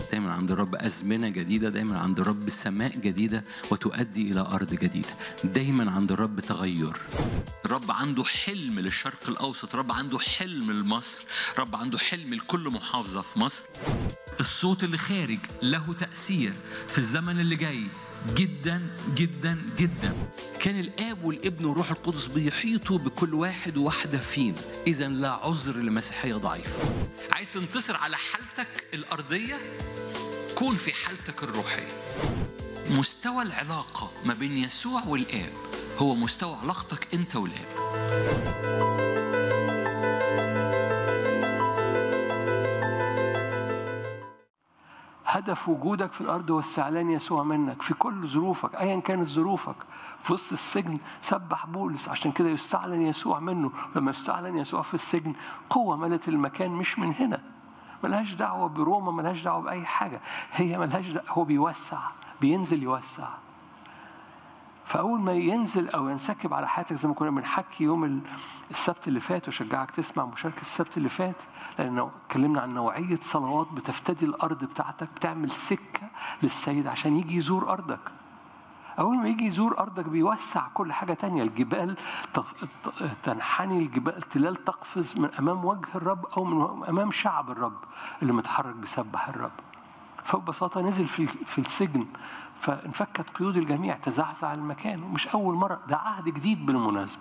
دايما عند الرب أزمنة جديدة دايما عند الرب سماء جديدة وتؤدي إلى أرض جديدة دايما عند الرب تغير الرب عنده حلم للشرق الأوسط الرب عنده حلم لمصر الرب عنده حلم لكل محافظة في مصر الصوت اللي خارج له تأثير في الزمن اللي جاي جدا جدا جدا كان الاب والابن والروح القدس بيحيطوا بكل واحد وواحده فينا اذا لا عذر لمسيحيه ضعيفه عايز تنتصر على حالتك الارضيه كون في حالتك الروحيه مستوى العلاقه ما بين يسوع والاب هو مستوى علاقتك انت والاب هدف وجودك في الارض هو استعلان يسوع منك في كل ظروفك ايا كانت ظروفك في وسط السجن سبح بولس عشان كده يستعلن يسوع منه لما يستعلن يسوع في السجن قوه ملت المكان مش من هنا ملهاش دعوه بروما ملهاش دعوه باي حاجه هي ملهاش دعوة هو بيوسع بينزل يوسع فاول ما ينزل او ينسكب على حياتك زي ما كنا بنحكي يوم السبت اللي فات واشجعك تسمع مشاركه السبت اللي فات لانه اتكلمنا عن نوعيه صلوات بتفتدي الارض بتاعتك بتعمل سكه للسيد عشان يجي يزور ارضك أول ما يجي يزور أرضك بيوسع كل حاجة تانية الجبال تنحني الجبال تلال تقفز من أمام وجه الرب أو من أمام شعب الرب اللي متحرك بيسبح الرب فببساطة نزل في في السجن فانفكت قيود الجميع تزعزع المكان ومش أول مرة ده عهد جديد بالمناسبة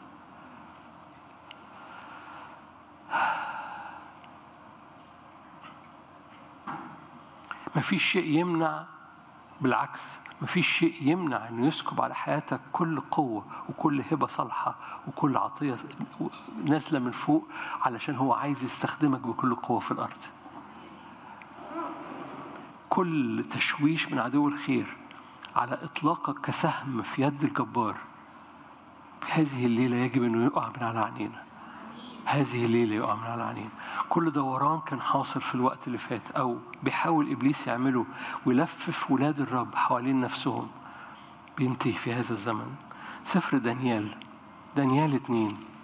مفيش شيء يمنع بالعكس مفيش شيء يمنع انه يسكب على حياتك كل قوه وكل هبه صالحه وكل عطيه نازله من فوق علشان هو عايز يستخدمك بكل قوه في الارض. كل تشويش من عدو الخير على اطلاقك كسهم في يد الجبار في هذه الليله يجب انه يقع من على عينينا. هذه الليله يقع من على عينينا. كل دوران كان حاصل في الوقت اللي فات او بيحاول ابليس يعمله ويلفف ولاد الرب حوالين نفسهم بينتهي في هذا الزمن سفر دانيال دانيال اتنين